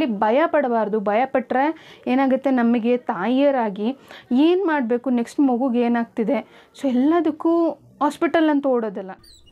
ಇಲ್ಲಿ ಭಯ ಪಡಬಾರ್ದು ಭಯ ಪಟ್ಟರೆ ಏನಾಗುತ್ತೆ ನಮಗೆ ತಾಯಿಯರಾಗಿ ಏನು ಮಾಡಬೇಕು ನೆಕ್ಸ್ಟ್ ಮಗುಗೆ ಏನಾಗ್ತಿದೆ ಸೊ ಎಲ್ಲದಕ್ಕೂ ಹಾಸ್ಪಿಟಲ್ ಅಂತ ಓಡೋದಲ್ಲ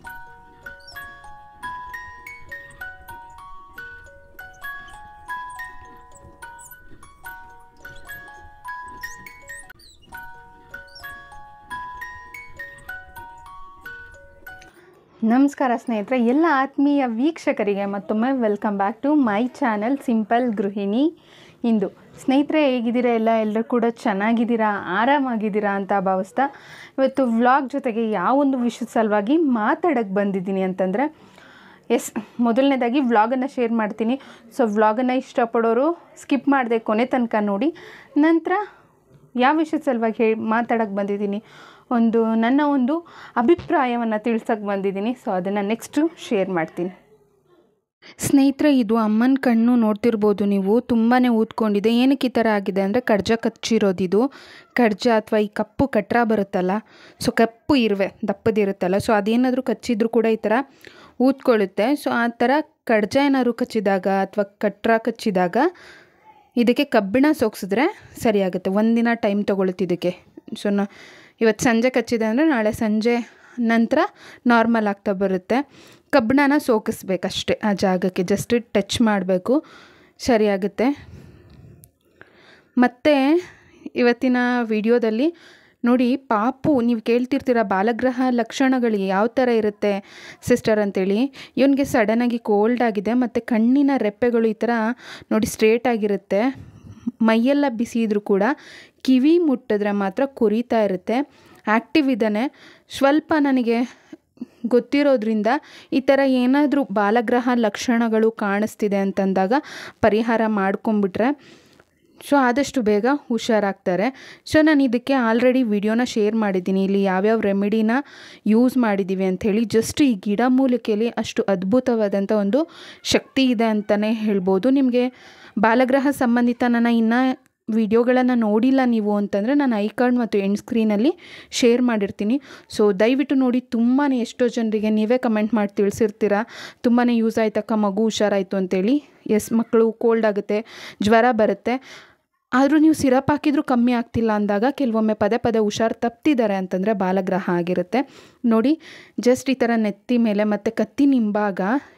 ನಮಸ್ಕಾರ ಸ್ನೇಹಿತರೆ ಎಲ್ಲ ಆತ್ಮೀಯ ವೀಕ್ಷಕರಿಗೆ ಮತ್ತೊಮ್ಮೆ welcome back to my channel simple ಗೃಹಿಣಿ ಇಂದು ಸ್ನೇಹಿತರೆ ಹೇಗಿದ್ದೀರಾ ಎಲ್ಲ ಎಲ್ಲರೂ ಕೂಡ ಚೆನ್ನಾಗಿದ್ದೀರಾ ಆರಾಮಾಗಿದ್ದೀರಾ ಅಂತ ಭಾವಿಸ್ತಾ ಇವತ್ತು ವ್ಲಾಗ್ ಜೊತೆಗೆ ಯಾವೊಂದು ವಿಷಯದ ಸಲುವಾಗಿ ಮಾತಾಡೋಕ್ಕೆ ಬಂದಿದ್ದೀನಿ ಅಂತಂದರೆ ಎಸ್ ಮೊದಲನೇದಾಗಿ ವ್ಲಾಗನ್ನು ಶೇರ್ ಮಾಡ್ತೀನಿ ಸೊ ವ್ಲಾಗನ್ನು ಇಷ್ಟಪಡೋರು ಸ್ಕಿಪ್ ಮಾಡದೆ ಕೊನೆ ತನಕ ನೋಡಿ ನಂತರ ಯಾವ ವಿಷಯದ ಸಲುವಾಗಿ ಹೇಳಿ ಮಾತಾಡೋಕ್ಕೆ ಬಂದಿದ್ದೀನಿ ಒಂದು ನನ್ನ ಒಂದು ಅಭಿಪ್ರಾಯವನ್ನು ತಿಳ್ಸೋಕ್ಕೆ ಬಂದಿದ್ದೀನಿ ಸೊ ಅದನ್ನು ನೆಕ್ಸ್ಟು ಶೇರ್ ಮಾಡ್ತೀನಿ ಸ್ನೇಹಿತರೆ ಇದು ಅಮ್ಮನ ಕಣ್ಣು ನೋಡ್ತಿರ್ಬೋದು ನೀವು ತುಂಬಾ ಊದ್ಕೊಂಡಿದೆ ಏನಕ್ಕೆ ಈ ಥರ ಆಗಿದೆ ಅಂದರೆ ಕಡ್ಜ ಕಚ್ಚಿರೋದಿದು ಕಡ್ಜ ಅಥವಾ ಈ ಕಪ್ಪು ಕಟ್ರ ಬರುತ್ತಲ್ಲ ಸೊ ಕಪ್ಪು ಇರುವೆ ದಪ್ಪದಿರುತ್ತಲ್ಲ ಸೊ ಅದೇನಾದರೂ ಕಚ್ಚಿದ್ರು ಕೂಡ ಈ ಥರ ಊದ್ಕೊಳ್ಳುತ್ತೆ ಸೊ ಆ ಥರ ಕಡ್ಜ ಏನಾದ್ರು ಕಚ್ಚಿದಾಗ ಅಥವಾ ಕಟ್ರ ಕಚ್ಚಿದಾಗ ಇದಕ್ಕೆ ಕಬ್ಬಿಣ ಸೋಕ್ಸಿದ್ರೆ ಸರಿಯಾಗುತ್ತೆ ಒಂದಿನ ಟೈಮ್ ತೊಗೊಳುತ್ತೆ ಇದಕ್ಕೆ ಸೊ ನಾ ಇವತ್ತು ಸಂಜೆ ಕಚ್ಚಿದೆ ಅಂದರೆ ನಾಳೆ ಸಂಜೆ ನಂತರ ನಾರ್ಮಲ್ ಆಗ್ತಾ ಬರುತ್ತೆ ಕಬ್ಬಿಣನ ಸೋಕಿಸ್ಬೇಕಷ್ಟೆ ಆ ಜಾಗಕ್ಕೆ ಜಸ್ಟ್ ಟಚ್ ಮಾಡಬೇಕು ಸರಿಯಾಗುತ್ತೆ ಮತ್ತು ಇವತ್ತಿನ ವಿಡಿಯೋದಲ್ಲಿ ನೋಡಿ ಪಾಪು ನೀವು ಕೇಳ್ತಿರ್ತೀರ ಬಾಲಗ್ರಹ ಲಕ್ಷಣಗಳು ಯಾವ ಥರ ಇರುತ್ತೆ ಸಿಸ್ಟರ್ ಅಂತೇಳಿ ಇವನಿಗೆ ಸಡನ್ನಾಗಿ ಕೋಲ್ಡ್ ಆಗಿದೆ ಮತ್ತು ಕಣ್ಣಿನ ರೆಪ್ಪೆಗಳು ಈ ಥರ ನೋಡಿ ಸ್ಟ್ರೇಟ್ ಆಗಿರುತ್ತೆ ಮೈಯೆಲ್ಲ ಬಿಸಿ ಇದ್ರೂ ಕೂಡ ಕಿವಿ ಮುಟ್ಟಿದ್ರೆ ಮಾತ್ರ ಕೊರಿತಾ ಇರುತ್ತೆ ಆ್ಯಕ್ಟಿವ್ ಇದ್ದಾನೆ ಸ್ವಲ್ಪ ನನಗೆ ಗೊತ್ತಿರೋದ್ರಿಂದ ಈ ಥರ ಏನಾದರೂ ಬಾಲಗ್ರಹ ಲಕ್ಷಣಗಳು ಕಾಣಿಸ್ತಿದೆ ಅಂತಂದಾಗ ಪರಿಹಾರ ಮಾಡ್ಕೊಂಬಿಟ್ರೆ ಸೊ ಆದಷ್ಟು ಬೇಗ ಹುಷಾರಾಗ್ತಾರೆ ಸೊ ನಾನು ಇದಕ್ಕೆ ಆಲ್ರೆಡಿ ವಿಡಿಯೋನ ಶೇರ್ ಮಾಡಿದ್ದೀನಿ ಇಲ್ಲಿ ಯಾವ್ಯಾವ ರೆಮಿಡಿನ ಯೂಸ್ ಮಾಡಿದ್ದೀವಿ ಅಂಥೇಳಿ ಜಸ್ಟ್ ಈ ಗಿಡ ಮೂಲಿಕೆಯಲ್ಲಿ ಅಷ್ಟು ಅದ್ಭುತವಾದಂಥ ಒಂದು ಶಕ್ತಿ ಇದೆ ಅಂತಲೇ ಹೇಳ್ಬೋದು ನಿಮಗೆ ಬಾಲಗ್ರಹ ಸಂಬಂಧಿತ ನನ್ನ ಇನ್ನೂ ವಿಡಿಯೋಗಳನ್ನು ನೋಡಿಲ್ಲ ನೀವು ಅಂತಂದರೆ ನಾನು ಐ ಕಾರ್ಡ್ ಮತ್ತು ಎಂಡ್ ಸ್ಕ್ರೀನಲ್ಲಿ ಶೇರ್ ಮಾಡಿರ್ತೀನಿ ಸೊ ದಯವಿಟ್ಟು ನೋಡಿ ತುಂಬಾ ಎಷ್ಟೋ ಜನರಿಗೆ ನೀವೇ ಕಮೆಂಟ್ ಮಾಡಿ ತಿಳಿಸಿರ್ತೀರ ತುಂಬಾ ಯೂಸ್ ಆಯ್ತಕ್ಕ ಮಗು ಹುಷಾರಾಯಿತು ಅಂತೇಳಿ ಎಸ್ ಮಕ್ಕಳು ಕೋಲ್ಡ್ ಆಗುತ್ತೆ ಜ್ವರ ಬರುತ್ತೆ ಆದರೂ ನೀವು ಸಿರಪ್ ಹಾಕಿದರೂ ಕಮ್ಮಿ ಆಗ್ತಿಲ್ಲ ಅಂದಾಗ ಕೆಲವೊಮ್ಮೆ ಪದೇ ಪದೇ ಹುಷಾರು ತಪ್ತಿದ್ದಾರೆ ಅಂತಂದರೆ ಬಾಲಗ್ರಹ ಆಗಿರುತ್ತೆ ನೋಡಿ ಜಸ್ಟ್ ಈ ಥರ ನೆತ್ತಿ ಮೇಲೆ ಮತ್ತು ಕತ್ತಿ ನಿಂಬಾಗ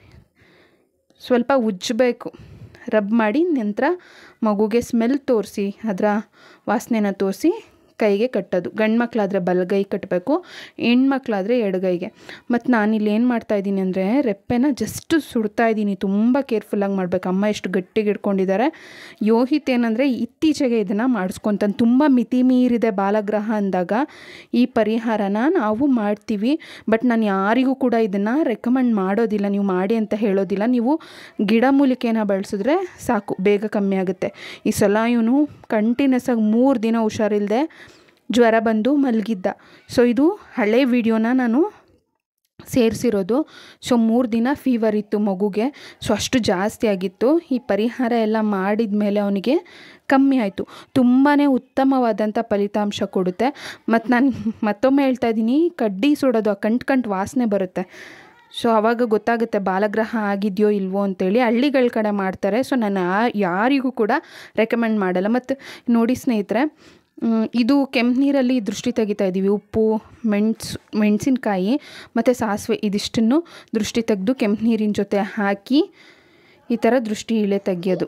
ಸ್ವಲ್ಪ ಉಜ್ಜಬೇಕು ರಬ್ ಮಾಡಿ ನಂತರ ಮಗುಗೆ ಸ್ಮೆಲ್ ತೋರಿಸಿ ಅದರ ವಾಸನೆನ ತೋರಿಸಿ ಕೈಗೆ ಕಟ್ಟೋದು ಗಂಡು ಮಕ್ಕಳಾದರೆ ಬಲಗೈ ಕಟ್ಟಬೇಕು ಹೆಣ್ಮಕ್ಳಾದರೆ ಎಡಗೈಗೆ ಮತ್ತು ನಾನಿಲ್ಲಿ ಏನು ಮಾಡ್ತಾಯಿದ್ದೀನಿ ಅಂದರೆ ರೆಪ್ಪೆನ ಜಸ್ಟ್ ಸುಡ್ತಾ ಇದ್ದೀನಿ ತುಂಬ ಕೇರ್ಫುಲ್ಲಾಗಿ ಮಾಡಬೇಕು ಅಮ್ಮ ಎಷ್ಟು ಗಟ್ಟಿಗೆ ಇಟ್ಕೊಂಡಿದ್ದಾರೆ ಯೋಹಿತ್ ಏನಂದರೆ ಇತ್ತೀಚೆಗೆ ಇದನ್ನು ಮಾಡಿಸ್ಕೊತಾನೆ ತುಂಬ ಮಿತಿ ಮೀರಿದೆ ಬಾಲಗ್ರಹ ಅಂದಾಗ ಈ ಪರಿಹಾರನ ನಾವು ಮಾಡ್ತೀವಿ ಬಟ್ ನಾನು ಯಾರಿಗೂ ಕೂಡ ಇದನ್ನು ರೆಕಮೆಂಡ್ ಮಾಡೋದಿಲ್ಲ ನೀವು ಮಾಡಿ ಅಂತ ಹೇಳೋದಿಲ್ಲ ನೀವು ಗಿಡಮೂಲಿಕೆನ ಬಳಸಿದ್ರೆ ಸಾಕು ಬೇಗ ಕಮ್ಮಿ ಆಗುತ್ತೆ ಈ ಸಲ ಇವನು ಕಂಟಿನ್ಯೂಸ್ ಆಗಿ ಮೂರು ದಿನ ಹುಷಾರಿಲ್ಲದೆ ಜ್ವರ ಬಂದು ಮಲಗಿದ್ದ ಸೊ ಇದು ಹಳೆ ವಿಡಿಯೋನ ನಾನು ಸೇರಿಸಿರೋದು ಸೊ ಮೂರು ದಿನ ಫೀವರ್ ಇತ್ತು ಮಗುಗೆ ಸೊ ಅಷ್ಟು ಜಾಸ್ತಿ ಆಗಿತ್ತು ಈ ಪರಿಹಾರ ಎಲ್ಲ ಮಾಡಿದ ಮೇಲೆ ಅವನಿಗೆ ಕಮ್ಮಿ ಆಯಿತು ತುಂಬಾ ಉತ್ತಮವಾದಂಥ ಫಲಿತಾಂಶ ಕೊಡುತ್ತೆ ಮತ್ತು ನಾನು ಮತ್ತೊಮ್ಮೆ ಹೇಳ್ತಾ ಇದ್ದೀನಿ ಕಡ್ಡಿ ಸುಡೋದು ಆ ಕಂಟು ಕಂಟು ವಾಸನೆ ಬರುತ್ತೆ ಸೊ ಆವಾಗ ಗೊತ್ತಾಗುತ್ತೆ ಬಾಲಗ್ರಹ ಆಗಿದೆಯೋ ಇಲ್ವೋ ಅಂತೇಳಿ ಹಳ್ಳಿಗಳ ಕಡೆ ಮಾಡ್ತಾರೆ ಸೊ ನಾನು ಯಾರಿಗೂ ಕೂಡ ರೆಕಮೆಂಡ್ ಮಾಡಲ್ಲ ಮತ್ತು ನೋಡಿ ಸ್ನೇಹಿತರೆ ಇದು ಕೆಂಪು ನೀರಲ್ಲಿ ದೃಷ್ಟಿ ತೆಗಿತಾ ಇದ್ದೀವಿ ಉಪ್ಪು ಮೆಣಸು ಮೆಣಸಿನ್ಕಾಯಿ ಮತ್ತು ಸಾಸಿವೆ ಇದಿಷ್ಟನ್ನು ದೃಷ್ಟಿ ತೆಗೆದು ಕೆಂಪು ನೀರಿನ ಜೊತೆ ಹಾಕಿ ಈ ಥರ ದೃಷ್ಟಿ ಇಳೆ ತೆಗಿಯೋದು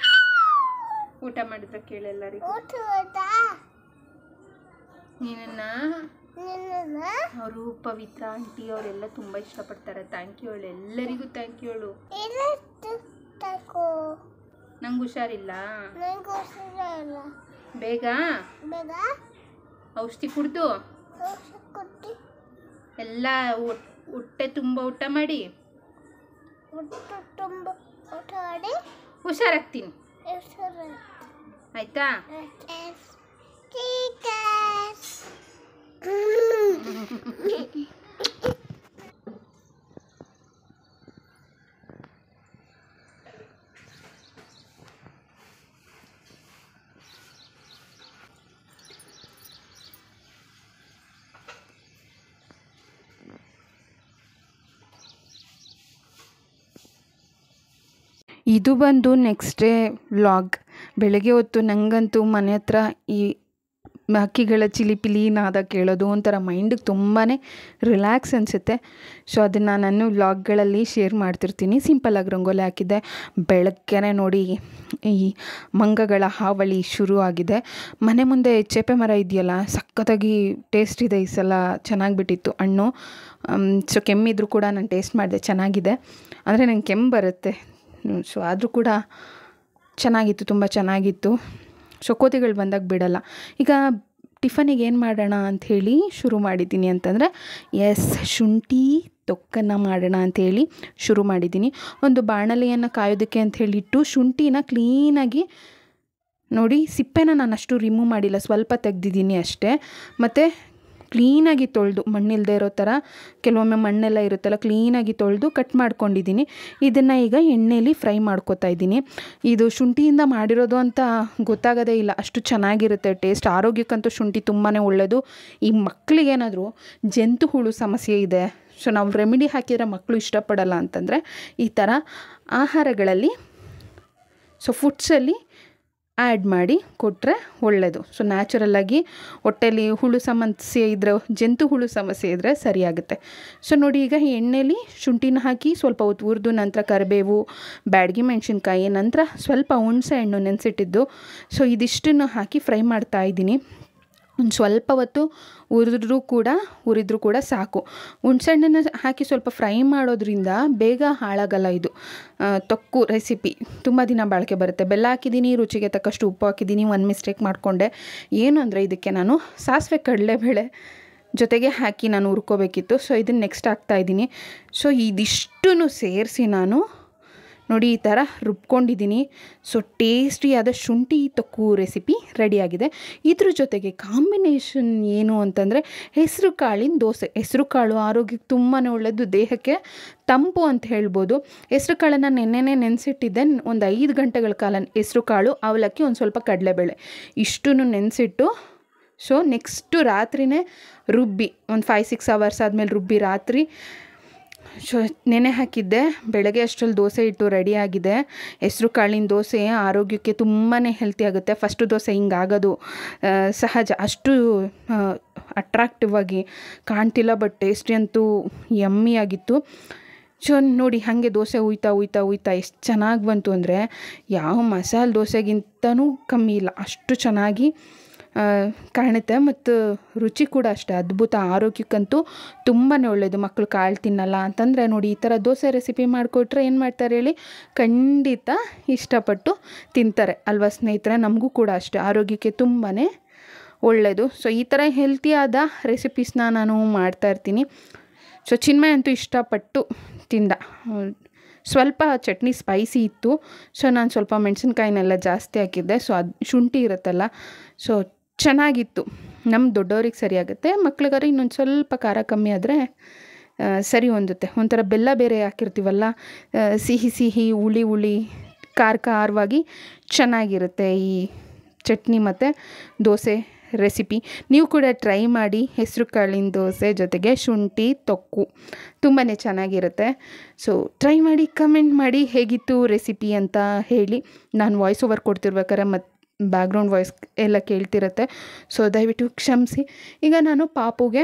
ಊಟ ಮಾಡಿದ್ರೆ ಕೇಳೆಲ್ಲರಿಗೂ ನೀನನ್ನ ಅವರು ಪವಿತ್ರ ಆಂಟಿ ಅವರೆಲ್ಲ ತುಂಬ ಇಷ್ಟಪಡ್ತಾರೆ ಥ್ಯಾಂಕ್ ಯು ಹೇಳು ಎಲ್ಲರಿಗೂ ಥ್ಯಾಂಕ್ ಯು ಹೇಳು ನಂಗೆ ಹುಷಾರಿಲ್ಲ ಬೇಗ ಔಷಧಿ ಕುಡ್ದು ಎಲ್ಲ ಹೊಟ್ಟೆ ತುಂಬ ಊಟ ಮಾಡಿ ಹುಷಾರಾಗ್ತೀನಿ ಆಯ್ತಾ ಇದು ಬಂದು ನೆಕ್ಸ್ಟ್ ಡೇ ವ್ಲಾಗ್ ಬೆಳಗ್ಗೆ ಹೊತ್ತು ನನಗಂತೂ ಮನೆ ಹತ್ರ ಈ ಹಕ್ಕಿಗಳ ಚಿಲಿಪಿಲಿ ನಾದ ಕೇಳೋದು ಒಂಥರ ಮೈಂಡಿಗೆ ತುಂಬಾ ರಿಲ್ಯಾಕ್ಸ್ ಅನಿಸುತ್ತೆ ಸೊ ಅದನ್ನು ನಾನು ವ್ಲಾಗ್ಗಳಲ್ಲಿ ಶೇರ್ ಮಾಡ್ತಿರ್ತೀನಿ ಸಿಂಪಲ್ಲಾಗಿ ರಂಗೋಲಿ ಹಾಕಿದ್ದೆ ಬೆಳಗ್ಗೆನೇ ನೋಡಿ ಈ ಮಂಗಗಳ ಹಾವಳಿ ಶುರು ಆಗಿದೆ ಮನೆ ಮುಂದೆ ಚೇಪೆ ಮರ ಇದೆಯಲ್ಲ ಸಖತ್ತಾಗಿ ಟೇಸ್ಟ್ ಇದೆ ಈ ಸಲ ಚೆನ್ನಾಗಿ ಬಿಟ್ಟಿತ್ತು ಹಣ್ಣು ಸೊ ಕೆಮ್ಮಿದ್ರು ಕೂಡ ನಾನು ಟೇಸ್ಟ್ ಮಾಡಿದೆ ಚೆನ್ನಾಗಿದೆ ಅಂದರೆ ನಂಗೆ ಕೆಮ್ಮು ಬರುತ್ತೆ ಸೊ ಆದರೂ ಕೂಡ ಚೆನ್ನಾಗಿತ್ತು ತುಂಬ ಚೆನ್ನಾಗಿತ್ತು ಸೊ ಕೋತಿಗಳು ಬಂದಾಗ ಬಿಡಲ್ಲ ಈಗ ಟಿಫನಿಗೆ ಏನು ಮಾಡೋಣ ಅಂಥೇಳಿ ಶುರು ಮಾಡಿದ್ದೀನಿ ಅಂತಂದರೆ ಎಸ್ ಶುಂಠಿ ತೊಕ್ಕನ್ನು ಮಾಡೋಣ ಅಂಥೇಳಿ ಶುರು ಮಾಡಿದ್ದೀನಿ ಒಂದು ಬಾಣಲೆಯನ್ನು ಕಾಯೋದಕ್ಕೆ ಅಂತ ಹೇಳಿಟ್ಟು ಶುಂಠಿನ ಕ್ಲೀನಾಗಿ ನೋಡಿ ಸಿಪ್ಪೆನ ನಾನು ಅಷ್ಟು ರಿಮೂವ್ ಮಾಡಿಲ್ಲ ಸ್ವಲ್ಪ ತೆಗ್ದಿದ್ದೀನಿ ಅಷ್ಟೇ ಮತ್ತು ಕ್ಲೀನಾಗಿ ತೊಳೆದು ಮಣ್ಣಿಲ್ಲದೆ ಇರೋ ಥರ ಕೆಲವೊಮ್ಮೆ ಮಣ್ಣೆಲ್ಲ ಇರುತ್ತಲ್ಲ ಕ್ಲೀನಾಗಿ ತೊಳೆದು ಕಟ್ ಮಾಡ್ಕೊಂಡಿದ್ದೀನಿ ಇದನ್ನು ಈಗ ಎಣ್ಣೆಯಲ್ಲಿ ಫ್ರೈ ಮಾಡ್ಕೊತಾ ಇದ್ದೀನಿ ಇದು ಶುಂಠಿಯಿಂದ ಮಾಡಿರೋದು ಅಂತ ಗೊತ್ತಾಗೋದೇ ಇಲ್ಲ ಅಷ್ಟು ಚೆನ್ನಾಗಿರುತ್ತೆ ಟೇಸ್ಟ್ ಆರೋಗ್ಯಕ್ಕಂತೂ ಶುಂಠಿ ತುಂಬಾ ಒಳ್ಳೆಯದು ಈ ಮಕ್ಕಳಿಗೇನಾದರೂ ಜಂತು ಹುಳು ಸಮಸ್ಯೆ ಇದೆ ಸೊ ನಾವು ರೆಮಿಡಿ ಹಾಕಿದರೆ ಮಕ್ಕಳು ಇಷ್ಟಪಡಲ್ಲ ಅಂತಂದರೆ ಈ ಥರ ಆಹಾರಗಳಲ್ಲಿ ಸೊ ಫುಡ್ಸಲ್ಲಿ ಆ್ಯಡ್ ಮಾಡಿ ಕೊಟ್ಟರೆ ಒಳ್ಳೆಯದು ಸೊ ನ್ಯಾಚುರಲ್ಲಾಗಿ ಹೊಟ್ಟೆಲಿ ಹುಳು ಸಮಸ್ಯೆ ಇದ್ದರೆ ಜಂತು ಹುಳು ಸಮಸ್ಯೆ ಇದ್ದರೆ ಸರಿಯಾಗುತ್ತೆ ಸೊ ನೋಡಿ ಈಗ ಎಣ್ಣೆಲಿ ಶುಂಠಿನ ಹಾಕಿ ಸ್ವಲ್ಪ ಹೊತ್ತು ಹುರಿದು ನಂತರ ಕರಿಬೇವು ಬ್ಯಾಡಗಿ ಮೆಣಸಿನ್ಕಾಯಿ ನಂತರ ಸ್ವಲ್ಪ ಹುಣಸೆ ಹಣ್ಣು ನೆನೆಸಿಟ್ಟಿದ್ದು ಸೊ ಇದಿಷ್ಟನ್ನು ಹಾಕಿ ಫ್ರೈ ಮಾಡ್ತಾ ಇದ್ದೀನಿ ಒಂದು ಸ್ವಲ್ಪ ಹೊತ್ತು ಹುರಿದ್ರೂ ಕೂಡ ಹುರಿದ್ರೂ ಕೂಡ ಸಾಕು ಹುಣ್ಸೆಹಣ್ಣನ್ನು ಹಾಕಿ ಸ್ವಲ್ಪ ಫ್ರೈ ಮಾಡೋದ್ರಿಂದ ಬೇಗ ಹಾಳಾಗಲ್ಲ ಇದು ತೊಕ್ಕು ರೆಸಿಪಿ ತುಂಬ ದಿನ ಬಾಳಿಕೆ ಬರುತ್ತೆ ಬೆಲ್ಲ ಹಾಕಿದ್ದೀನಿ ರುಚಿಗೆ ತಕ್ಕಷ್ಟು ಉಪ್ಪು ಹಾಕಿದ್ದೀನಿ ಒಂದು ಮಿಸ್ಟೇಕ್ ಮಾಡಿಕೊಂಡೆ ಏನು ಅಂದರೆ ಇದಕ್ಕೆ ನಾನು ಸಾಸಿವೆ ಕಡಲೆಬೇಳೆ ಜೊತೆಗೆ ಹಾಕಿ ನಾನು ಹುರ್ಕೋಬೇಕಿತ್ತು ಸೊ ಇದನ್ನು ನೆಕ್ಸ್ಟ್ ಹಾಕ್ತಾಯಿದ್ದೀನಿ ಸೊ ಇದಿಷ್ಟೂ ಸೇರಿಸಿ ನಾನು ನೋಡಿ ಈ ಥರ ರುಬ್ಕೊಂಡಿದ್ದೀನಿ ಸೊ ಟೇಸ್ಟಿಯಾದ ಶುಂಠಿ ತೊಕ್ಕು ರೆಸಿಪಿ ರೆಡಿಯಾಗಿದೆ ಇದ್ರ ಜೊತೆಗೆ ಕಾಂಬಿನೇಷನ್ ಏನು ಅಂತಂದರೆ ಹೆಸರು ಕಾಳಿನ ದೋಸೆ ಹೆಸರು ಕಾಳು ಆರೋಗ್ಯಕ್ಕೆ ತುಂಬಾ ಒಳ್ಳೆಯದು ದೇಹಕ್ಕೆ ತಂಪು ಅಂತ ಹೇಳ್ಬೋದು ಹೆಸರು ಕಾಳನ್ನು ನೆನ್ನೆನೇ ನೆನೆಸಿಟ್ಟಿದ್ದೆ ಒಂದು ಐದು ಗಂಟೆಗಳ ಕಾಲ ಹೆಸರು ಕಾಳು ಅವಲಕ್ಕಿ ಒಂದು ಸ್ವಲ್ಪ ಕಡಲೆಬೇಳೆ ಇಷ್ಟನ್ನು ನೆನೆಸಿಟ್ಟು ಸೊ ನೆಕ್ಸ್ಟು ರಾತ್ರಿನೇ ರುಬ್ಬಿ ಒಂದು ಫೈವ್ ಸಿಕ್ಸ್ ಅವರ್ಸ್ ಆದಮೇಲೆ ರುಬ್ಬಿ ರಾತ್ರಿ ಸೊ ನೆನೆ ಹಾಕಿದ್ದೆ ಬೆಳಗ್ಗೆ ಅಷ್ಟರಲ್ಲಿ ದೋಸೆ ಇಟ್ಟು ರೆಡಿಯಾಗಿದೆ ಹೆಸ್ರು ಕಾಳಿನ ದೋಸೆ ಆರೋಗ್ಯಕ್ಕೆ ತುಂಬಾ ಹೆಲ್ತಿ ಆಗುತ್ತೆ ಫಸ್ಟು ದೋಸೆ ಹಿಂಗಾಗೋದು ಸಹಜ ಅಷ್ಟು ಅಟ್ರಾಕ್ಟಿವ್ ಆಗಿ ಕಾಣ್ತಿಲ್ಲ ಬಟ್ ಟೇಸ್ಟಿ ಅಂತೂ ಯಮ್ಮಿ ಆಗಿತ್ತು ಸೊ ನೋಡಿ ಹಾಗೆ ದೋಸೆ ಉಯ್ತಾ ಉಯ್ತಾ ಉಯ್ತಾ ಎಷ್ಟು ಚೆನ್ನಾಗಿ ಬಂತು ಅಂದರೆ ಯಾವ ಮಸಾಲೆ ದೋಸೆಗಿಂತನೂ ಕಮ್ಮಿ ಇಲ್ಲ ಅಷ್ಟು ಚೆನ್ನಾಗಿ ಕಾಣುತ್ತೆ ಮತ್ತು ರುಚಿ ಕೂಡ ಅಷ್ಟೇ ಅದ್ಭುತ ಆರೋಗ್ಯಕ್ಕಂತೂ ತುಂಬಾ ಒಳ್ಳೆಯದು ಮಕ್ಕಳು ಕಾಳು ತಿನ್ನಲ್ಲ ಅಂತಂದರೆ ನೋಡಿ ಈ ಥರ ದೋಸೆ ರೆಸಿಪಿ ಮಾಡಿಕೊಟ್ರೆ ಏನು ಮಾಡ್ತಾರೆ ಹೇಳಿ ಖಂಡಿತ ಇಷ್ಟಪಟ್ಟು ತಿಂತಾರೆ ಅಲ್ವಾ ಸ್ನೇಹಿತರೆ ನಮಗೂ ಕೂಡ ಅಷ್ಟೇ ಆರೋಗ್ಯಕ್ಕೆ ತುಂಬಾ ಒಳ್ಳೆಯದು ಸೊ ಈ ಥರ ಹೆಲ್ತಿಯಾದ ರೆಸಿಪೀಸ್ನ ನಾನು ಮಾಡ್ತಾಯಿರ್ತೀನಿ ಸೊ ಚಿನ್ಮಯ ಅಂತೂ ಇಷ್ಟಪಟ್ಟು ತಿಂದ ಸ್ವಲ್ಪ ಚಟ್ನಿ ಸ್ಪೈಸಿ ಇತ್ತು ಸೊ ನಾನು ಸ್ವಲ್ಪ ಮೆಣಸಿನ್ಕಾಯಿನೆಲ್ಲ ಜಾಸ್ತಿ ಹಾಕಿದ್ದೆ ಸೊ ಅದು ಶುಂಠಿ ಇರುತ್ತಲ್ಲ ಸೊ ಚೆನ್ನಾಗಿತ್ತು ನಮ್ಮ ದೊಡ್ಡವ್ರಿಗೆ ಸರಿಯಾಗುತ್ತೆ ಮಕ್ಳಿಗಾದ್ರೆ ಇನ್ನೊಂದು ಸ್ವಲ್ಪ ಖಾರ ಕಮ್ಮಿ ಆದರೆ ಸರಿ ಹೊಂದುತ್ತೆ ಒಂಥರ ಬೆಲ್ಲ ಬೇರೆ ಹಾಕಿರ್ತೀವಲ್ಲ ಸಿಹಿ ಸಿಹಿ ಹುಳಿ ಹುಳಿ ಖಾರ ಖಾರವಾಗಿ ಚೆನ್ನಾಗಿರುತ್ತೆ ಈ ಚಟ್ನಿ ಮತ್ತು ದೋಸೆ ರೆಸಿಪಿ ನೀವು ಕೂಡ ಟ್ರೈ ಮಾಡಿ ಹೆಸರು ಕಾಳಿನ ದೋಸೆ ಜೊತೆಗೆ ಶುಂಠಿ ತೊಕ್ಕು ತುಂಬಾ ಚೆನ್ನಾಗಿರುತ್ತೆ ಸೊ ಟ್ರೈ ಮಾಡಿ ಕಮೆಂಟ್ ಮಾಡಿ ಹೇಗಿತ್ತು ರೆಸಿಪಿ ಅಂತ ಹೇಳಿ ನಾನು ವಾಯ್ಸ್ ಓವರ್ ಕೊಡ್ತಿರ್ಬೇಕಾರೆ ಮತ್ತು ಬ್ಯಾಕ್ಗ್ರೌಂಡ್ ವಾಯ್ಸ್ ಎಲ್ಲ ಕೇಳ್ತಿರುತ್ತೆ ಸೊ ದಯವಿಟ್ಟು ಕ್ಷಮಿಸಿ ಈಗ ನಾನು ಪಾಪುಗೆ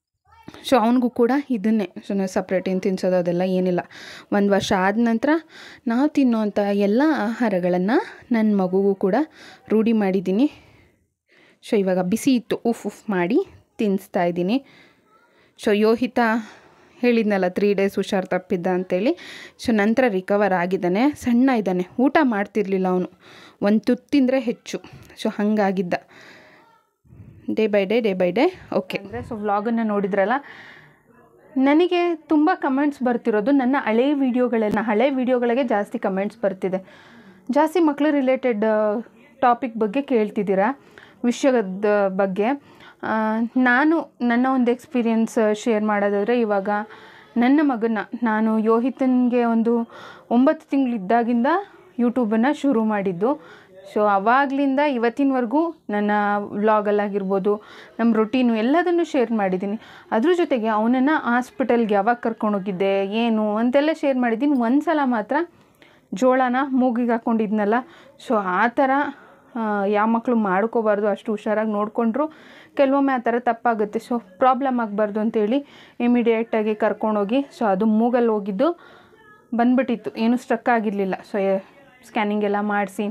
ಸೊ ಅವನಿಗೂ ಕೂಡ ಇದನ್ನೇ ಸೊ ಸಪ್ರೇಟ್ ಏನು ತಿನ್ಸೋದು ಅದೆಲ್ಲ ಏನಿಲ್ಲ ಒಂದು ವರ್ಷ ಆದ ನಂತರ ನಾವು ತಿನ್ನೋವಂಥ ಎಲ್ಲ ಆಹಾರಗಳನ್ನು ನನ್ನ ಮಗುಗೂ ಕೂಡ ರೂಢಿ ಮಾಡಿದ್ದೀನಿ ಸೊ ಇವಾಗ ಬಿಸಿ ಇತ್ತು ಉಫ್ ಉಫ್ ಮಾಡಿ ತಿನ್ನಿಸ್ತಾ ಇದ್ದೀನಿ ಸೊ ಯೋಹಿತ ಹೇಳಿದ್ನಲ್ಲ ತ್ರೀ ಡೇಸ್ ಹುಷಾರು ತಪ್ಪಿದ್ದ ಅಂತೇಳಿ ಸೊ ನಂತರ ರಿಕವರ್ ಆಗಿದ್ದಾನೆ ಸಣ್ಣ ಇದ್ದಾನೆ ಊಟ ಮಾಡ್ತಿರ್ಲಿಲ್ಲ ಅವನು ಒಂದು ತುತ್ತಿಂದರೆ ಹೆಚ್ಚು ಸೊ ಹಾಗಾಗಿದ್ದ day by day day by day okay ಅಂದರೆ ಸೊ ವ್ಲಾಗನ್ನು ನೋಡಿದ್ರಲ್ಲ ನನಗೆ ತುಂಬ ಕಮೆಂಟ್ಸ್ ಬರ್ತಿರೋದು ನನ್ನ ಹಳೆ ವೀಡಿಯೋಗಳೆಲ್ಲ ಹಳೆ ವೀಡಿಯೋಗಳಿಗೆ ಜಾಸ್ತಿ ಕಮೆಂಟ್ಸ್ ಬರ್ತಿದೆ ಜಾಸ್ತಿ ಮಕ್ಕಳು ರಿಲೇಟೆಡ್ ಟಾಪಿಕ್ ಬಗ್ಗೆ ಕೇಳ್ತಿದ್ದೀರಾ ವಿಷಯದ ಬಗ್ಗೆ ನಾನು ನನ್ನ ಒಂದು ಎಕ್ಸ್ಪೀರಿಯನ್ಸ್ ಶೇರ್ ಮಾಡೋದಾದರೆ ಇವಾಗ ನನ್ನ ಮಗನ ನಾನು ಯೋಹಿತನಿಗೆ ಒಂದು ಒಂಬತ್ತು ತಿಂಗಳಿದ್ದಾಗಿಂದ ಯೂಟ್ಯೂಬನ್ನು ಶುರು ಮಾಡಿದ್ದು ಸೊ ಆವಾಗಲಿಂದ ಇವತ್ತಿನವರೆಗೂ ನನ್ನ ವ್ಲಾಗಲ್ಲಾಗಿರ್ಬೋದು ನಮ್ಮ ರೊಟೀನು ಎಲ್ಲದನ್ನು ಶೇರ್ ಮಾಡಿದ್ದೀನಿ ಅದ್ರ ಜೊತೆಗೆ ಅವನನ್ನು ಹಾಸ್ಪಿಟಲ್ಗೆ ಯಾವಾಗ ಕರ್ಕೊಂಡೋಗಿದ್ದೆ ಏನು ಅಂತೆಲ್ಲ ಶೇರ್ ಮಾಡಿದ್ದೀನಿ ಒಂದು ಸಲ ಮಾತ್ರ ಜೋಳನ ಮೂಗಿಗೆ ಹಾಕ್ಕೊಂಡಿದ್ನಲ್ಲ ಸೊ ಆ ಥರ ಯಾವ ಮಕ್ಕಳು ಮಾಡ್ಕೋಬಾರ್ದು ಅಷ್ಟು ಹುಷಾರಾಗಿ ನೋಡಿಕೊಂಡ್ರು ಕೆಲವೊಮ್ಮೆ ಆ ಥರ ತಪ್ಪಾಗುತ್ತೆ ಸೊ ಪ್ರಾಬ್ಲಮ್ ಆಗಬಾರ್ದು ಅಂತೇಳಿ ಇಮಿಡಿಯೇಟಾಗಿ ಕರ್ಕೊಂಡೋಗಿ ಸೊ ಅದು ಮೂಗಲ್ಲಿ ಹೋಗಿದ್ದು ಬಂದ್ಬಿಟ್ಟಿತ್ತು ಏನೂ ಸ್ಟ್ರಕ್ ಆಗಿರಲಿಲ್ಲ ಸೊ ಸ್ಕ್ಯಾನಿಂಗ್ ಎಲ್ಲ ಮಾಡಿಸಿ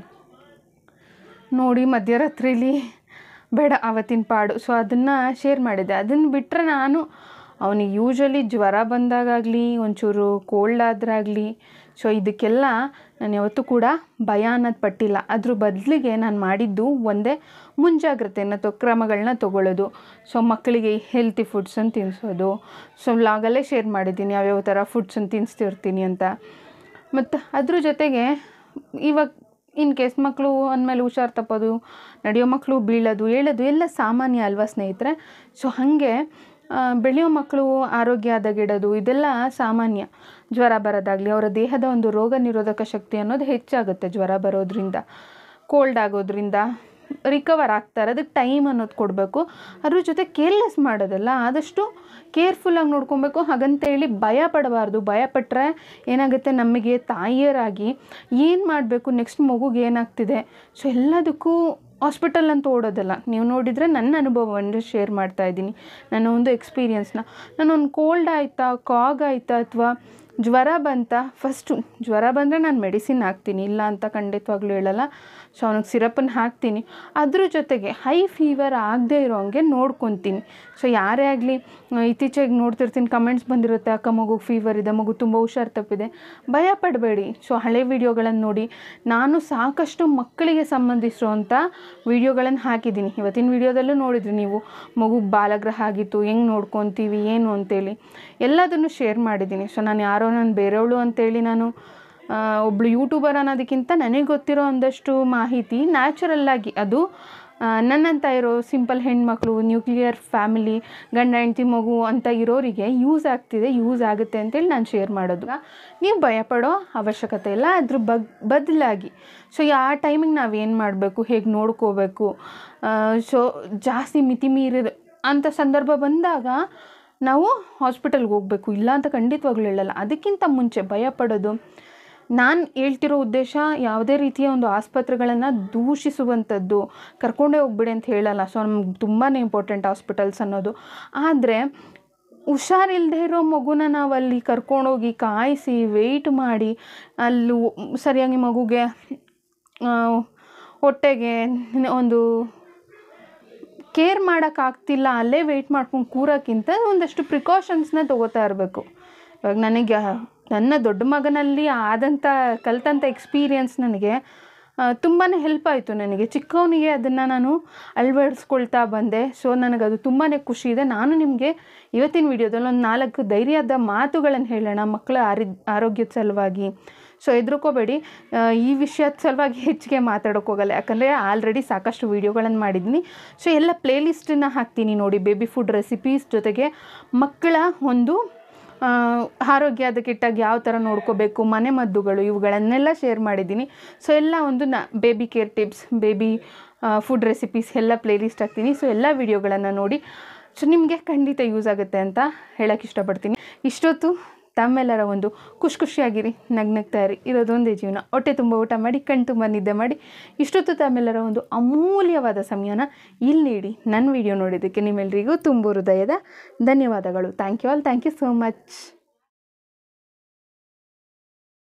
ನೋಡಿ ಮಧ್ಯರಾತ್ರಿಲಿ ಬೇಡ ಅವತ್ತಿನ ಪಾಡು ಸೊ ಅದನ್ನು ಶೇರ್ ಮಾಡಿದ್ದೆ ಅದನ್ನು ಬಿಟ್ಟರೆ ನಾನು ಅವನಿಗೆ ಯೂಶ್ವಲಿ ಜ್ವರ ಬಂದಾಗಲಿ ಒಂಚೂರು ಕೋಲ್ಡ್ ಆದ್ರಾಗಲಿ ಸೊ ಇದಕ್ಕೆಲ್ಲ ನಾನು ಯಾವತ್ತೂ ಕೂಡ ಭಯ ಅನ್ನೋದು ಪಟ್ಟಿಲ್ಲ ಅದ್ರ ಬದಲಿಗೆ ನಾನು ಮಾಡಿದ್ದು ಒಂದೇ ಮುಂಜಾಗ್ರತೆಯನ್ನು ತೊ ಕ್ರಮಗಳನ್ನ ತೊಗೊಳ್ಳೋದು ಸೊ ಮಕ್ಕಳಿಗೆ ಹೆಲ್ತಿ ಫುಡ್ಸನ್ನು ತಿನ್ನಿಸೋದು ಸೊ ವ್ಲಾಗಲ್ಲೇ ಶೇರ್ ಮಾಡಿದ್ದೀನಿ ಯಾವ್ಯಾವ ಥರ ಫುಡ್ಸನ್ನು ತಿನ್ನಿಸ್ತಿರ್ತೀನಿ ಅಂತ ಮತ್ತು ಅದ್ರ ಜೊತೆಗೆ ಇವಾಗ ಇನ್ ಕೇಸ್ ಮಕ್ಕಳು ಅಂದಮೇಲೆ ಹುಷಾರು ತಪ್ಪೋದು ನಡೆಯೋ ಮಕ್ಕಳು ಬೀಳೋದು ಹೇಳೋದು ಎಲ್ಲ ಸಾಮಾನ್ಯ ಅಲ್ವಾ ಸ್ನೇಹಿತರೆ ಸೊ ಹಾಗೆ ಆ, ಬೆಳೆಯೋ ಮಕ್ಕಳು ಆರೋಗ್ಯ ಹದಗೆಡೋದು ಇದೆಲ್ಲ ಸಾಮಾನ್ಯ ಜ್ವರ ಬರೋದಾಗಲಿ ಅವರ ದೇಹದ ಒಂದು ರೋಗ ನಿರೋಧಕ ಶಕ್ತಿ ಅನ್ನೋದು ಹೆಚ್ಚಾಗುತ್ತೆ ಜ್ವರ ಬರೋದ್ರಿಂದ ಕೋಲ್ಡ್ ಆಗೋದ್ರಿಂದ ರಿಕವರ್ ಆಗ್ತಾರೆ ಅದಕ್ಕೆ ಟೈಮ್ ಅನ್ನೋದು ಕೊಡಬೇಕು ಅದ್ರ ಜೊತೆ ಕೇರ್ಲೆಸ್ ಮಾಡೋದಲ್ಲ ಆದಷ್ಟು ಕೇರ್ಫುಲ್ಲಾಗಿ ನೋಡ್ಕೊಬೇಕು ಹಾಗಂತೇಳಿ ಭಯ ಪಡಬಾರ್ದು ಭಯ ಪಟ್ಟರೆ ಏನಾಗುತ್ತೆ ನಮಗೆ ತಾಯಿಯರಾಗಿ ಏನು ಮಾಡಬೇಕು ನೆಕ್ಸ್ಟ್ ಮಗುಗೆ ಏನಾಗ್ತಿದೆ ಸೊ ಎಲ್ಲದಕ್ಕೂ ಹಾಸ್ಪಿಟಲ್ ಅಂತ ಓಡೋದಲ್ಲ ನೀವು ನೋಡಿದರೆ ನನ್ನ ಅನುಭವವನ್ನು ಶೇರ್ ಮಾಡ್ತಾ ಇದ್ದೀನಿ ನನ್ನ ಒಂದು ಎಕ್ಸ್ಪೀರಿಯನ್ಸ್ನ ನಾನೊಂದು ಕೋಲ್ಡ್ ಆಯಿತಾ ಕಾಗ್ ಆಯಿತಾ ಅಥವಾ ಜ್ವರ ಬಂತ ಫಸ್ಟು ಜ್ವರ ಬಂದರೆ ನಾನು ಮೆಡಿಸಿನ್ ಹಾಕ್ತೀನಿ ಇಲ್ಲ ಅಂತ ಖಂಡಿತವಾಗ್ಲೂ ಹೇಳಲ್ಲ ಸೊ ಅವ್ನಿಗೆ ಸಿರಪನ್ನು ಹಾಕ್ತೀನಿ ಅದ್ರ ಜೊತೆಗೆ ಹೈ ಫೀವರ್ ಆಗದೆ ಇರೋಂಗೆ ನೋಡ್ಕೊತೀನಿ ಸೊ ಯಾರೇ ಆಗಲಿ ಇತ್ತೀಚೆಗೆ ನೋಡ್ತಿರ್ತೀನಿ ಕಮೆಂಟ್ಸ್ ಬಂದಿರುತ್ತೆ ಅಕ್ಕ ಮಗುಗೆ ಫೀವರ್ ಇದೆ ಮಗು ತುಂಬ ಹುಷಾರು ತಪ್ಪಿದೆ ಭಯ ಪಡಬೇಡಿ ಸೊ ಹಳೆ ವೀಡಿಯೋಗಳನ್ನು ನೋಡಿ ನಾನು ಸಾಕಷ್ಟು ಮಕ್ಕಳಿಗೆ ಸಂಬಂಧಿಸಿರುವಂಥ ವೀಡಿಯೋಗಳನ್ನು ಹಾಕಿದ್ದೀನಿ ಇವತ್ತಿನ ವೀಡಿಯೋದಲ್ಲೂ ನೋಡಿದ್ರಿ ನೀವು ಮಗು ಬಾಲಗ್ರಹ ಆಗಿತ್ತು ಹೆಂಗೆ ನೋಡ್ಕೊತೀವಿ ಏನು ಅಂತೇಳಿ ಎಲ್ಲದನ್ನು ಶೇರ್ ಮಾಡಿದ್ದೀನಿ ಸೊ ನಾನು ಯಾರೋ ನಾನು ಬೇರೆಯವಳು ಅಂತೇಳಿ ನಾನು ಆ, ಒಬ್ಳು ಯೂಟ್ಯೂಬರ್ ಅನ್ನೋದಕ್ಕಿಂತ ನನಗೆ ಗೊತ್ತಿರೋ ಒಂದಷ್ಟು ಮಾಹಿತಿ ನ್ಯಾಚುರಲ್ಲಾಗಿ ಅದು ಆ, ನನ್ನಂತ ಇರೋ ಸಿಂಪಲ್ ಹೆಣ್ಮಕ್ಳು ನ್ಯೂಕ್ಲಿಯರ್ ಫ್ಯಾಮಿಲಿ ಗಂಡ ಹೆಂಡ್ತಿ ಮಗು ಅಂತ ಇರೋರಿಗೆ ಯೂಸ್ ಆಗ್ತಿದೆ ಯೂಸ್ ಆಗುತ್ತೆ ಅಂತೇಳಿ ನಾನು ಶೇರ್ ಮಾಡೋದು ನೀವು ಭಯಪಡೋ ಅವಶ್ಯಕತೆ ಇಲ್ಲ ಅದ್ರ ಬಗ್ ಬದಲಾಗಿ ಸೊ ಯಾವ ಟೈಮಿಗೆ ನಾವು ಏನು ಮಾಡಬೇಕು ಹೇಗೆ ನೋಡ್ಕೋಬೇಕು ಸೊ ಜಾಸ್ತಿ ಮಿತಿ ಮೀರಿದ ಅಂಥ ಸಂದರ್ಭ ಬಂದಾಗ ನಾವು ಹಾಸ್ಪಿಟಲ್ಗೆ ಹೋಗಬೇಕು ಇಲ್ಲ ಅಂತ ಖಂಡಿತವಾಗ್ಲೂ ಹೇಳಲ್ಲ ಅದಕ್ಕಿಂತ ಮುಂಚೆ ಭಯಪಡೋದು ನಾನು ಹೇಳ್ತಿರೋ ಉದ್ದೇಶ ಯಾವುದೇ ರೀತಿಯ ಒಂದು ಆಸ್ಪತ್ರೆಗಳನ್ನು ದೂಷಿಸುವಂಥದ್ದು ಕರ್ಕೊಂಡೇ ಹೋಗ್ಬಿಡಿ ಅಂತ ಹೇಳಲ್ಲ ಸೊ ನಮ್ಗೆ ತುಂಬಾ ಇಂಪಾರ್ಟೆಂಟ್ ಹಾಸ್ಪಿಟಲ್ಸ್ ಅನ್ನೋದು ಆದರೆ ಹುಷಾರಿಲ್ಲದೆ ಇರೋ ಮಗುನ ನಾವು ಅಲ್ಲಿ ಕರ್ಕೊಂಡೋಗಿ ಕಾಯಿಸಿ ವೆಯ್ಟ್ ಮಾಡಿ ಅಲ್ಲಿ ಸರಿಯಾಗಿ ಮಗುಗೆ ಆ, ಹೊಟ್ಟೆಗೆ ಒಂದು ಕೇರ್ ಮಾಡೋಕ್ಕಾಗ್ತಿಲ್ಲ ಅಲ್ಲೇ ವೆಯ್ಟ್ ಮಾಡ್ಕೊಂಡು ಕೂರೋಕ್ಕಿಂತ ಒಂದಷ್ಟು ಪ್ರಿಕಾಷನ್ಸ್ನ ತೊಗೋತಾ ಇರಬೇಕು ಇವಾಗ ನನಗೆ ನನ್ನ ದೊಡ್ಡ ಮಗನಲ್ಲಿ ಆದಂಥ ಕಲ್ತಂಥ ಎಕ್ಸ್ಪೀರಿಯನ್ಸ್ ನನಗೆ ತುಂಬಾ ಹೆಲ್ಪ್ ಆಯಿತು ನನಗೆ ಚಿಕ್ಕವನಿಗೆ ಅದನ್ನು ನಾನು ಅಳವಡಿಸ್ಕೊಳ್ತಾ ಬಂದೆ ಸೊ ನನಗದು ತುಂಬಾ ಖುಷಿ ಇದೆ ನಾನು ನಿಮಗೆ ಇವತ್ತಿನ ವಿಡಿಯೋದಲ್ಲಿ ಒಂದು ನಾಲ್ಕು ಧೈರ್ಯದ ಮಾತುಗಳನ್ನು ಹೇಳೋಣ ಮಕ್ಕಳ ಆರಿ ಆರೋಗ್ಯದ ಸಲುವಾಗಿ ಸೊ ಹೆದರ್ಕೋಬೇಡಿ ಆ, ಈ ವಿಷಯದ ಸಲುವಾಗಿ ಹೆಚ್ಚಿಗೆ ಮಾತಾಡೋಕೆ ಹೋಗಲ್ಲ ಯಾಕಂದರೆ ಆಲ್ರೆಡಿ ಸಾಕಷ್ಟು ವೀಡಿಯೋಗಳನ್ನು ಮಾಡಿದ್ದೀನಿ ಸೊ ಎಲ್ಲ ಪ್ಲೇಲಿಸ್ಟನ್ನ ಹಾಕ್ತೀನಿ ನೋಡಿ ಬೇಬಿ ಫುಡ್ ರೆಸಿಪೀಸ್ ಜೊತೆಗೆ ಮಕ್ಕಳ ಒಂದು ಆ, ಆರೋಗ್ಯ ಅದಕ್ಕಿಟ್ಟಾಗ ಯಾವ ಥರ ನೋಡ್ಕೋಬೇಕು ಮನೆ ಮದ್ದುಗಳು ಇವುಗಳನ್ನೆಲ್ಲ ಶೇರ್ ಮಾಡಿದ್ದೀನಿ ಸೊ ಎಲ್ಲ ಒಂದು ನ baby care tips baby food recipes ಎಲ್ಲ ಪ್ಲೇಲಿಸ್ಟ್ ಹಾಕ್ತೀನಿ ಸೊ ಎಲ್ಲ ವೀಡಿಯೋಗಳನ್ನು ನೋಡಿ ಸೊ ನಿಮಗೆ ಖಂಡಿತ ಯೂಸ್ ಆಗುತ್ತೆ ಅಂತ ಹೇಳೋಕ್ಕೆ ಇಷ್ಟಪಡ್ತೀನಿ ಇಷ್ಟೊತ್ತು ತಮ್ಮೆಲ್ಲರ ಒಂದು ಖುಷಿ ಖುಷಿಯಾಗಿರಿ ನಗ್ನಗ್ತಾ ಇರಿ ಇರೋದೊಂದೇ ಜೀವನ ಹೊಟ್ಟೆ ತುಂಬ ಊಟ ಮಾಡಿ ಕಣ್ ತುಂಬ ನಿದ್ದೆ ಮಾಡಿ ಇಷ್ಟೊತ್ತು ತಮ್ಮೆಲ್ಲರ ಒಂದು ಅಮೂಲ್ಯವಾದ ಸಮಯನ ಇಲ್ಲಿ ನೀಡಿ ನನ್ನ ವಿಡಿಯೋ ನೋಡಿದ್ದಕ್ಕೆ ನಿಮ್ಮೆಲ್ಲರಿಗೂ ತುಂಬ ಹೃದಯದ ಧನ್ಯವಾದಗಳು thank you all thank you so much